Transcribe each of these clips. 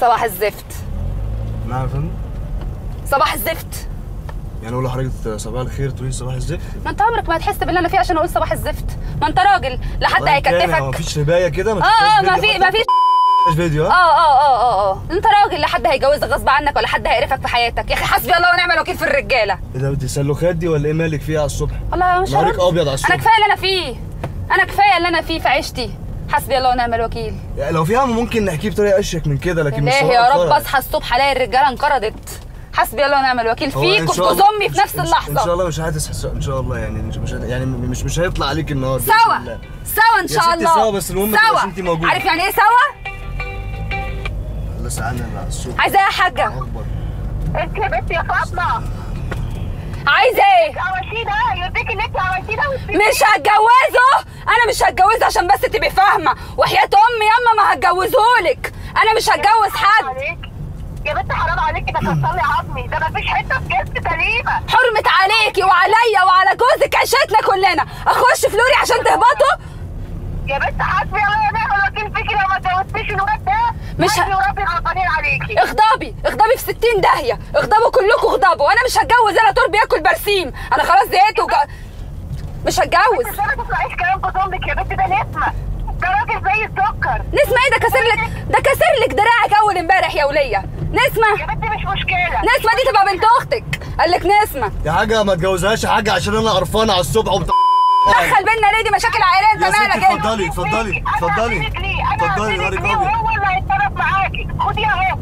صباح الزفت نعم يا فندم صباح الزفت يعني اقول لحضرتك صباح الخير تقولي صباح الزفت ما انت عمرك ما هتحس باللي انا فيه عشان اقول صباح الزفت ما انت راجل لا حد وإن كان هو هيكتفك مفيش ربايه كده ما اه اه ما تشوفهاش في فيديو ما في حتى؟ مفيش فيديو اه ها اه اه اه اه انت راجل لا حد هيجوزك غصب عنك ولا حد هيقرفك في حياتك يا اخي حسبي الله ونعم الوكيل في الرجاله ايه ده دي سلوخات دي ولا ايه مالك فيها على الصبح والله مش نهارك هرد. أبيض على الصبح. انا كفايه اللي انا فيه انا كفايه اللي انا فيه في عيشتي حسبي الله ونعم الوكيل يعني لو في هم ممكن نحكيه بطريقه اشيك من كده لكن مش الله صباح يا رب الفرح. اصحى الصبح الاقي الرجاله انقرضت حسبي الله ونعم الوكيل هو فيك إن وفي شاء جوز الله- امي في نفس إن- ان اللحظه شاء الله مش هتحس ان شاء الله يعني مش مش يعني مش مش هيطلع عليك النهارده بإذن سوا الله. سوا ان يا شاء ستي الله سوا، بس المهم تبقاش انتي موجودة. عارف يعني ايه سوا الله سعادنا اللي على الصبح عايزه ايه يا حاجه اكبر انت يا بنت يا فاطمه عايزه ايه عملتيه ده يرضيك ان انت عملتيه ده وتسيبيه؟ مش هتجوزه انا مش هتجوزه عشان بس تبقي فاهمه وحياه امي ياما ما هتجوزهولك انا مش هتجوز حد عليك يا بنت حرام عليكي ده كسر لي عظمي ده مفيش حته في جسمي سليمه حرمت عليكي وعليا وعلى جوزك عيشتنا كلنا اخش فلوري عشان تهبطوا يا بنت حسبي الله ونعم الوكيل فيكي لو ما اتجوزتيش الواد ده مش ه- عندي وربي غضبانين عليكي اغضبي اغضبي في 60 داهيه اغضبوا كلكم اغضبوا انا مش هتجوز انا طول بياكل برسيم انا خلاص زهقت وج... مش هتجوز ازاي ما تسمعيش كلام جوز امك يا بنت ده نسمه ده راجل زي السكر نسمة ايه ده كسر لك ده كسر لك دراعك اول امبارح يا وليه يا نسمة بنت مش مشكله نسمة دي تبقى بنت اختك قال لك نسمة يا حاجه ما تجوزهاش يا حاجه عشان انا قرفانه على الصبح وبت... دخل بينا ليه دي مشاكل عائليه انت يا ستي مالك انت اتفضلي اتفضلي اتفضلي اتفضلي اتفضلي نهارك ليه ابيض وهو اللي هيتصرف معاكي خديها اهو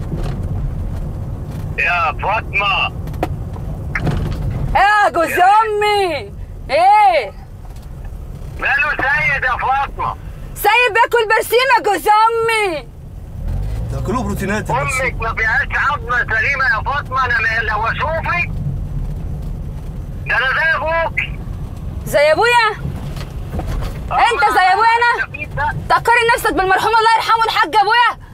يا فاطمة يا جوز امي ايه ماله سيد يا فاطمة سايب باكل برسيم يا جوز امي ده كله بروتينات يا بس. أمك ما فيهاش عظمة سليمة يا فاطمة أنا ما- لو أشوفك ده أنا زي أبوك زي ابويا انت زي ابويا انا تقارن نفسك بالمرحوم الله يرحمه الحاج ابويا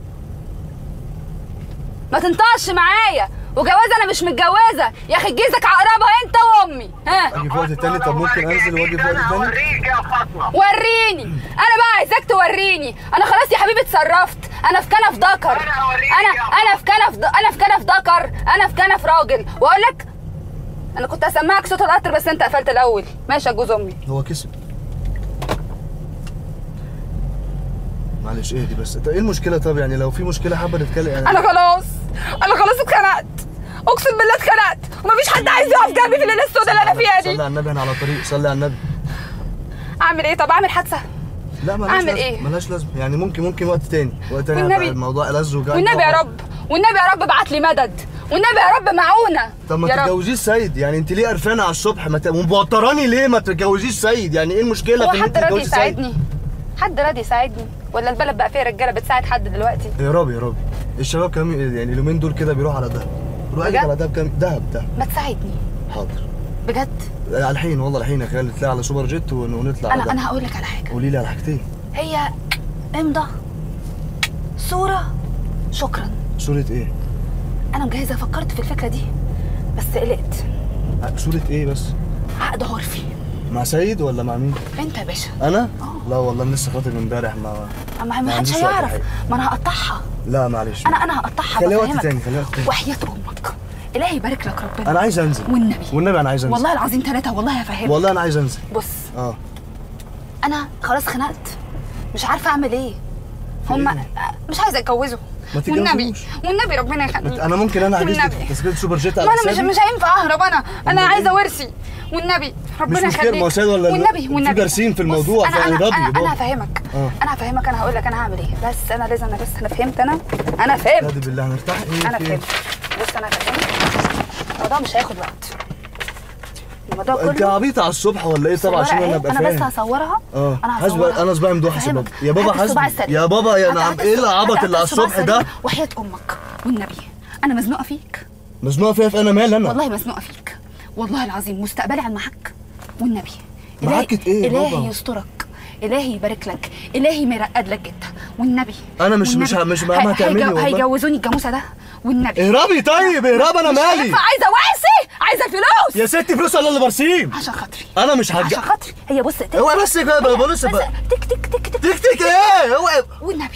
ما تنطقش معايا وجواز انا مش متجوزه يا اخي جيزك عقربها انت وامي ها اجي في وقت تاني طب ممكن انزل واجي في وقت أنا تاني هوريك يا فاطمة وريني انا بقى عايزاك توريني انا خلاص يا حبيبي اتصرفت انا في كنف ذكر أنا هوريك انا يا انا في كنف ذ- انا في كنف ذكر انا في كنف راجل واقول لك انا كنت هسمعك صوت القطر بس انت قفلت الاول ماشي يا جوز امي هو كسب معلش ايه دي بس طب ايه المشكله طب يعني لو في مشكله حابه نتكلم يعني انا خلاص انا خلاص اتخنقت اقسم بالله اتخنقت ومفيش حد عايز يقف جنبي في الليله السوداء اللي انا فيها صلي دي على النبي انا على طريق صلي على النبي اعمل ايه طب اعمل حادثه لا ملهاش أعمل لازمة. إيه؟ ملهاش لازمه يعني ممكن ممكن وقت تاني وقت تاني والنبي. هيبقى الموضوع ألذ وجاي والنبي يا رب والنبي يا رب ابعت لي مدد والنبي يا رب معونه طب ما يا رب. تتجوزيش سيد يعني انت ليه قرفانه على الصبح ما ت... ومبطراني ليه ما تتجوزيش سيد يعني ايه المشكله هو في ان انت حد راضي تتجوزي سيد يساعدني حد راضي يساعدني ولا البلد بقى فيها رجاله بتساعد حد دلوقتي يا رب يا رب الشباب كام يعني اليومين دول كده بيروحوا على دهب روح اجي بجد؟ على دهب كام دهب دهب ما تساعدني حاضر بجد على الحين والله الحين يا خالد نطلع على سوبر جيت ون- ونطلع على انا دهب انا هقول لك على حاجه قولي لي على حاجتين هي امضى صوره شكرا صورة ايه؟ انا مجهزه فكرت في الفكره دي بس قلقت ع- صورة ايه بس؟ عقد عرفي مع سيد ولا مع مين؟ انت يا باشا انا؟ آه. لا والله أنا لسه خاطب امبارح ما ما ما ما حدش عنديش وقت هيعرف الحقيقة. ما انا هقطعها لا معلش انا انا هقطعها خليها وقت بفهمك. تاني خليها وقت تاني وحياه امك الهي يبارك لك ربنا انا عايز انزل والنبي والنبي انا عايز انزل والله العظيم ثلاثه والله هفهمك والله انا عايز انزل بص اه انا خلاص خنقت مش عارفه اعمل ايه هم إيه؟ مش عايزه اتجوزه ما والنبي تتجوزوش. والنبي ربنا يخليك انا ممكن انا احجز والنبي. لك تذكره سوبر جيت على ما انا مش حسابي مش هينفع اهرب انا انا والنبي. عايزه ورثي والنبي ربنا مش مشكلة، يخليك ما هو سيد ولا- والنبي في والنبي دارسين في بص، الموضوع، انا انا فوضبي انا, بابا. أنا هفهمك آه. انا هفهمك انا هقول لك انا هعمل ايه بس انا لازم انا بس انا فهمت انا انا فهمت هادي بالله هنرتاح ايه انا في إيه؟ فهمت بص انا فهمت الموضوع مش هياخد وقت الموضوع انت كله عبيطه على الصبح ولا ايه طبعا عشان الورقة انا إيه؟ ابقى انا بس فاهم هصورها اه انا حاسب هصورها انا صباعي مدوحش يا هفهمك. بابا يا بابا هات الصباع حاسب السليم. يا بابا يا هات- نعم هات ايه الصباع- العبط هات اللي على الصباع الصبح ده السليم. وحياة امك والنبي انا مزنوقه فيك مزنوقه فيها في انا مال انا والله مزنوقه فيك والله العظيم مستقبلي على المحك والنبي محكة إيه يا الهي بابا؟ يسترك الهي يبارك لك الهي ما يرقد لك جدا والنبي أنا مش- والنبي. مش ه- مش مهما هي- هتعملي هيجو- والله. هيجوزوني الجاموسه ده والنبي اهربي طيب اهرب انا مش مالي هينفع، عايزه واسي عايزه فلوس يا ستي فلوس ولا اللي برسيم عشان خاطري انا مش هرجع عشان خاطري هي بص تك اوعي بس كده هي- بقول لسه بس بقى تك تك تك تك تك تك ايه اوعي والنبي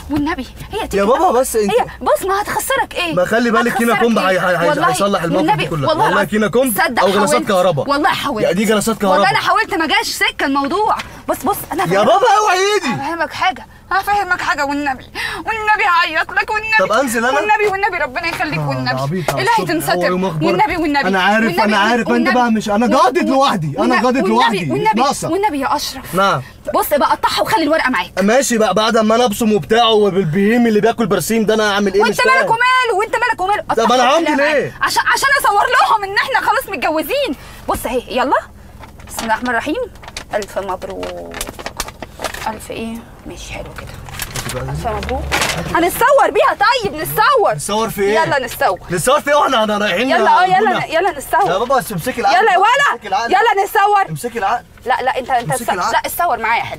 والنبي هي تيجي يا بابا بس انت- هي بص ما هتخسرك ايه ما خلي بالك كينا هتخسرك كومب إيه؟ هي- هي- هي- والله- هيصلح الموقف والنبي دي كلها. والله والله العظيم. كينا كومب صدق أو جلسات حاولت. كهرباء. والله حاولت يا دي جلسات كهرباء. والله انا حاولت ما جاش سكه الموضوع بص بص انا يا فاهمك. بابا اوعي ايدي هفهمك حاجة هفهمك حاجة والنبي والنبي هعيط لك والنبي طب أنزل أنا؟ والنبي والنبي ربنا يخليك آه، والنبي ده عبيط على إلهي الصبح، تنستر هو يوم أخبار. والنبي والنبي أنا عارف، والنبي أنا عارف، أنت والنبي- بقى مش- أنا جادد والنبي- لوحدي، أنا والنبي- جادد والنبي- لوحدي، مش والنبي ناقصة. والنبي يا أشرف نعم بص بقى قطعها وخلي الورقة معاك ماشي بقى بعد ما انا ابصم وبتاع وبالبهيم اللي بياكل برسيم ده انا اعمل ايه وانت مش مالك فاهم. وماله وانت مالك وماله طب أنا قطعها عندي وخليها ليه؟ معاك. عشان عشان اصور لهم ان احنا خلاص متجوزين بص اهي يلا بسم الله الرحمن الرحيم الف مبروك الف ايه ماشي حلو كده الف مبروك هنتصور بيها طيب نتصور نتصور في ايه؟ يلا نتصور نتصور في ايه واحنا احنا رايحين يلا اه يلا الجونة؟ يلا يا نتصور بابا بس امسكي العقل يلا يا امسكي ولا العقل. يلا نتصور امسكي العقل لا لا انت انت امسكي تصور. العقل. لا اتصور معايا يا حلو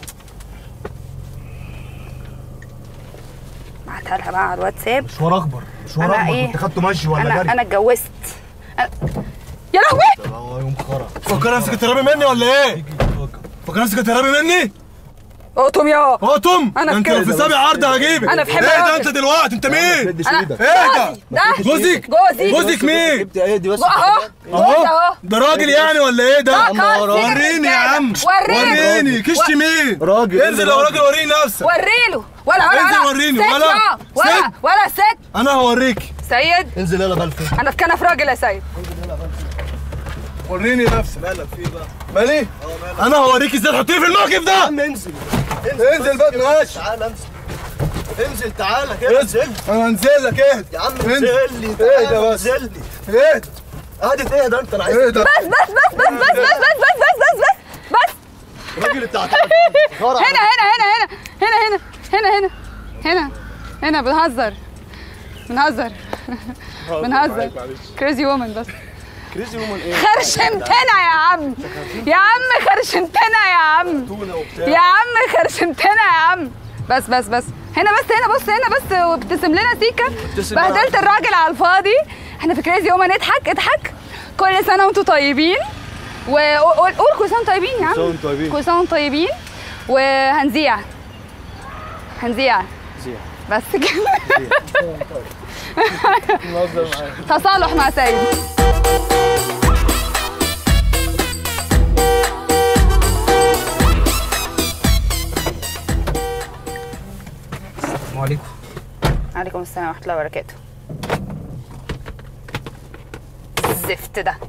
بعتها لها بقى على الواتساب مشوار اكبر مشوار انا اكبر ايه كنت خدته مشي ولا انا جري انا اتجوزت أنا- يا لهوي هو يوم خرا فكر نفسك تهربي مني ولا ايه؟ فكر نفسك تهربي مني؟ قطم يا قطم أنا ده انت في لو في كده. سابع عرض هجيبك أنا في حمى ايه ده راجل. انت دلوقتي انت مين؟ تدش انا ايدك ايه ده؟ ده جوزك؟ جوزي جوزك مين؟ جبت ايه دي بس اهو جوزي اهو ده راجل يعني ولا ايه ده؟ ده كان وريني يا عم وريني وريني كشت مين؟ راجل. انزل يا راجل وريني نفسك وريله ولا ولا انزل ولا وريني، ست ولا. يا. ولا ست. ولا ست انا هوريك سيد انزل يلا بلفي انا في كنف راجل يا سيد وريني نفسك مالك في ايه بقى؟ مالي؟ انا هوريك ازاي تحطيه في الموقف ده عم انزل انزل بقى ماشي تعالى انزل انزل تعالى كده انزل انا هنزل لك اهدى يا عم انزل. انزل لي اهدى تعالى بس. انزل لي اهدى قعدت ايه ده انت انا عايز اهدى بس بس بس بس بس بس بس بس بس بس بس الراجل بتاع هنا هنا هنا هنا هنا هنا هنا هنا هنا بنهزر بنهزر بنهزر كريزي وومن بس كريزي وومن ايه خرشمتنا يا عم يا عم خرشمتنا يا عم تونه وبتاع يا عم خرشمتنا يا عم بس بس بس هنا بس هنا بص هنا بس وابتسم لنا سيكا ابتسم بهدلت الراجل على الفاضي احنا في كريزي وومن اضحك اضحك كل سنه وانتم طيبين وقول قول كل سنه وانتم طيبين يا عم سنة وانتم طيبين. كل سنه وانتم طيبين وهنذيع هنذيع زيع. بس كده تصالح مع سيد السلام عليكم عليكم السلام ورحمة الله وبركاته الزفت ده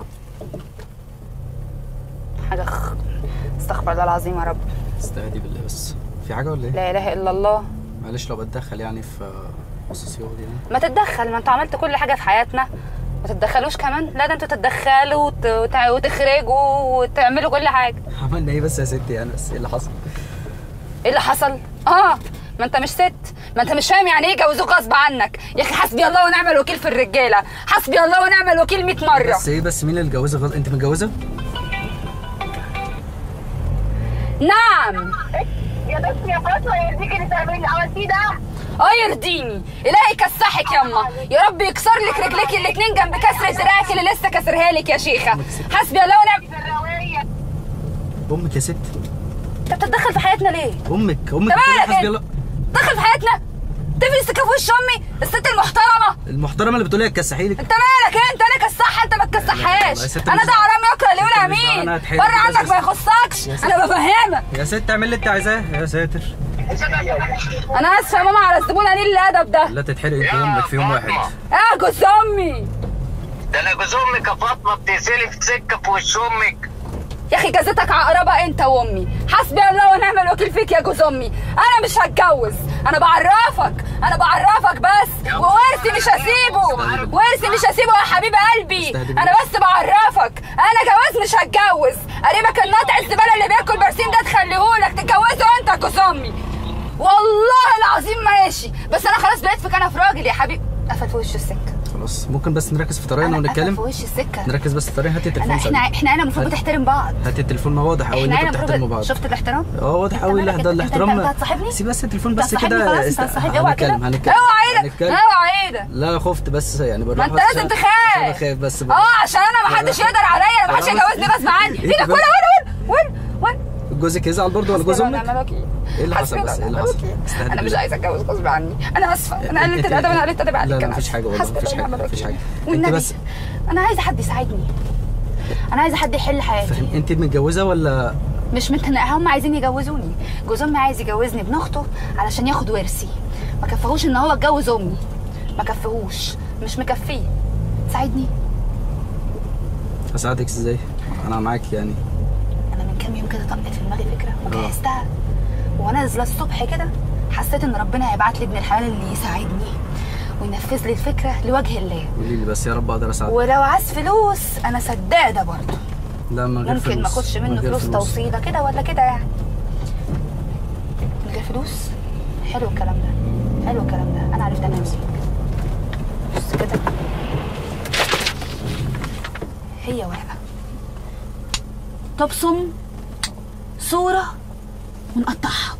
حاجة خ... استغفر الله العظيم يا رب استهدي بالله بس في حاجه ولا ايه لا إله إلا الله معلش لو بتدخل يعني في خصوصيات يعني ما تتدخل ما انتوا عملتوا كل حاجة في حياتنا ما تتدخلوش كمان لا ده انتوا تتدخلوا وت... وت... وتخرجوا وتعملوا كل حاجة عملنا ايه بس يا ستي يعني بس ايه اللي حصل ايه اللي حصل؟ اه ما انت مش ست ما انت مش فاهم يعني ايه جوزوك غصب عنك يا اخي حسبي الله ونعم الوكيل في الرجاله حسبي الله ونعم الوكيل 100 مره بس ايه بس مين اللي اتجوزك غلط انت متجوزه نعم يا بس يا فاطمه يرضيكي اللي تعملي اللي عملتيه ده اه يرضيني الهي يكسحك يما يا رب يكسر لك رجليك الاتنين جنب كسرة دراعك اللي لسه كسرها لك يا شيخه حسبي الله ونعم الروايه امك يا ست انت بتتدخل في حياتنا ليه؟ امك امك انت بتقول مالك حسبي انت؟ الله تدخل في حياتنا؟ تفلس في وش امي الست المحترمه المحترمه اللي بتقولي هتكسحي لك انت مالك انت انا كسحها انت ما تكسحهاش يا ست انا مش- ده حرام يقرا اللي يقول ست مش امين معناها تحل بره بس- عنك ما يخصكش انا بفهمك يا ست اعمل اللي انت عايزاه يا ساتر انا اسفه يا ماما على الزبون قليل الادب ده لا تتحرق انت امك في يوم واحد اه جوز امي ده انا جوز امك يا فاطمه بتقسلي في سكه في وش امك يا اخي جازتك عقربه انت وامي حسبي الله ونعم الوكيل فيك يا جوز امي انا مش هتجوز انا بعرفك انا بعرفك بس وورثي مش هسيبه ورثي مش هسيبه يا حبيب قلبي استهدي انا بس بعرفك انا جواز مش هتجوز قريبك الناطع الزباله اللي بياكل برسيم ده تخليهولك تتجوزه انت يا جوز امي والله العظيم ماشي بس انا خلاص بقيت في كنف راجل يا حبيبي قفل في وش السكه خلاص ممكن بس نركز في طريقنا انا قفل في ونتكلم وش السكه نركز بس في طريقنا هاتي انا التليفون احنا سلبي. احنا هنا المفروض هات- بتحترم بعض هاتي التليفون ما واضح قوي ان احنا انتوا هنا بتحترموا المفروض بعض شفت الاحترام اه واضح انت قوي مالك؟ ده انت- الاحترام انت- انت هتصاحبني؟ سيب بس التليفون انت بس هتصاحبني كده خلاص، انت است- هتصاحبني اوعى كده هنتكلم هنتكلم اوعى ايدك هنتكلم. اوعى ايدك لا خفت بس يعني ما بالراحه انت بس لازم عشان- تخاف عشان اخاف بس اه عشان انا ما حدش يقدر عليا ما حدش بالراحة. يجوزني غصب عني انت ايدك بس- ولا ولا ولا ولا ولا جوزك يزعل برضه ولا جوز حسبي الله امك ونعم الوكيل. ايه اللي حصل حسبي بس؟ الله ايه اللي ونعم حصل؟ الوكيل. استهدي انا مش بالله. عايزه اتجوز غصب عني انا اسفه انا قلت انت- الادب انا قلت الادب عليك لا لا أنا مفيش آسفة. حاجه والله حسبي مفيش الله ونعم حاجه مفيش الوكيل. حاجه انت والنبي بس انا عايزه حد يساعدني انا عايزه حد يحل حياتي فاهم انت متجوزه ولا مش متخانقه هم عايزين يجوزوني جوز امي عايز يجوزني ابن اخته علشان ياخد ورثي ما كفهوش ان هو اتجوز امي ما كفهوش مش مكفيه ساعدني اساعدك ازاي؟ انا معاك يعني انا من كام يوم كده طقت في دماغي فكره آه. وجهزتها وانا نازله الصبح كده حسيت ان ربنا هيبعت لي ابن الحلال اللي يساعدني وينفذ لي الفكره لوجه الله قولي لي بس يا رب اقدر اساعدك ولو عايز فلوس انا سداده برضه لا من غير ممكن ما فلوس. اخدش من منه غير فلوس توصيله كده ولا كده يعني من غير فلوس حلو الكلام ده حلو الكلام ده انا عرفت انام بص كده هي ورقه تبصم صوره ونقطعها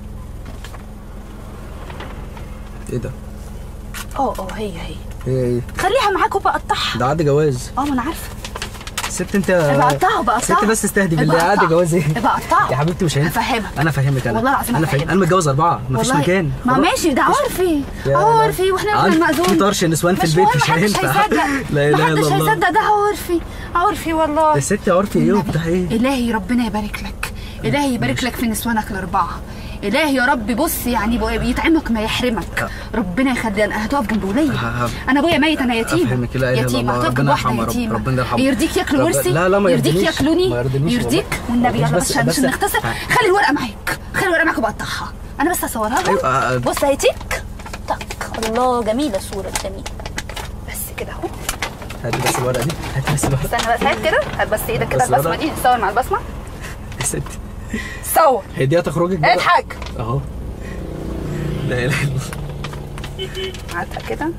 ايه ده؟ اه اه هي هي ايه ايه خليها معاك وبقطعها ده عقد جواز اه ما انا عارفه ست انت بقطعه بقطعه ست بس استهدي بالله بقطعه. عقد جواز ايه؟ بقطعه يا حبيبتي مش هينفع هفهمك انا فاهمك انا والله العظيم انا هفهمك. فاهم انا متجوز اربعه مفيش والله مكان ما خلاص. ماشي ده عرفي يا عرفي واحنا عن- في المأذون في طرش نسوان في مش البيت مهم مش محدش هينفع. هيصدق لا إله محدش إلا الله. هيصدق ده عرفي عرفي والله يا ستي عرفي ايه وبتاع ايه؟ إلهي ربنا يبارك لك إلهي يبارك لك في نسوانك الأربعة إلهي يا رب بص يعني بو- يطعمك ما يحرمك ربنا يخلي أنا هتقف جنب وليا ه- أنا أبويا ميت أنا يتيم أفهمك، لا إله إلا يتيمة الله. هتقف جنب ربنا واحدة يرحمها، رب- يتيمة ربنا يرحمها. يرضيك ياكل رب- ورثي لا، لا، ما يرضيك يرضينيش. ياكلوني ما يرضينيش يرضيك والله. والنبي ما يلا يرضينيش، بس بس- عشان بس- نختصر خلي الورقة معاك خلي الورقة معاك وبقطعها أنا بس هصورها لهم أيوة، آه، آه. بص هيتيك تك الله جميلة الصورة جميلة بس كده أهو هاتي بس الورقه دي هاتي بس الورقه استنى بس هات كده هات بس ايدك كده بس البصمه الورق. دي صور مع البصمه يا ستي صور هي دي هتخرجك بره؟ اضحك اهو لا اله الا الله هاتها كده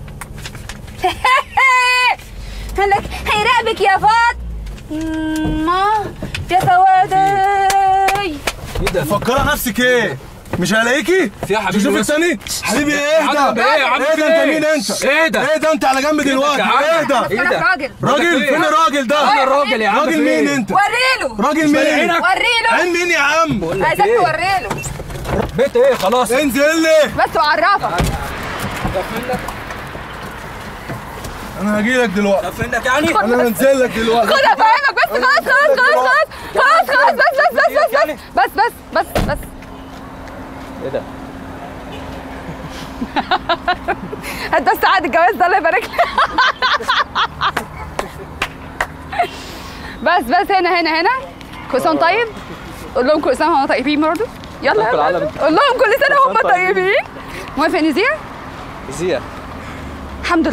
قال لك هيراقبك يا فاط ما يا فوادي ايه ده؟ فكرة نفسك ايه؟ مش هلاقيكي؟ في يا حبيبي تشوف بس. التاني؟ حبيبي ايه يا عم ده؟ ايه يا عم ايه في ده انت ايه؟ مين انت؟ ايه ده؟ ايه ده انت على جنب دلوقتي؟ يا عم؟ ايه ده؟ ايه ده؟ راجل راجل فين الراجل ده؟ انا الراجل يا عم راجل في مين ايه؟ انت؟ وريله راجل مش مين؟ عينك؟ وريله عين مين يا عم؟ بقول لك عايزك ايه؟ توريله بيت ايه خلاص انزل لي بس وعرفك انا هجي لك دلوقتي طب منك يعني؟ انا هنزل لك دلوقتي خد افهمك بس خلاص خلاص خلاص خلاص خلاص خلاص بس بس بس بس بس بس بس ايه ده؟ هات بس عقد الجواز ده الله يبارك لك بس بس هنا هنا هنا كل سنه طيب قول لهم كل سنه هم طيبين برضه يلا في يلا العالم. قول لهم كل سنه هم كل سنة طيبين. طيبين موافق نزيه زيا الحمد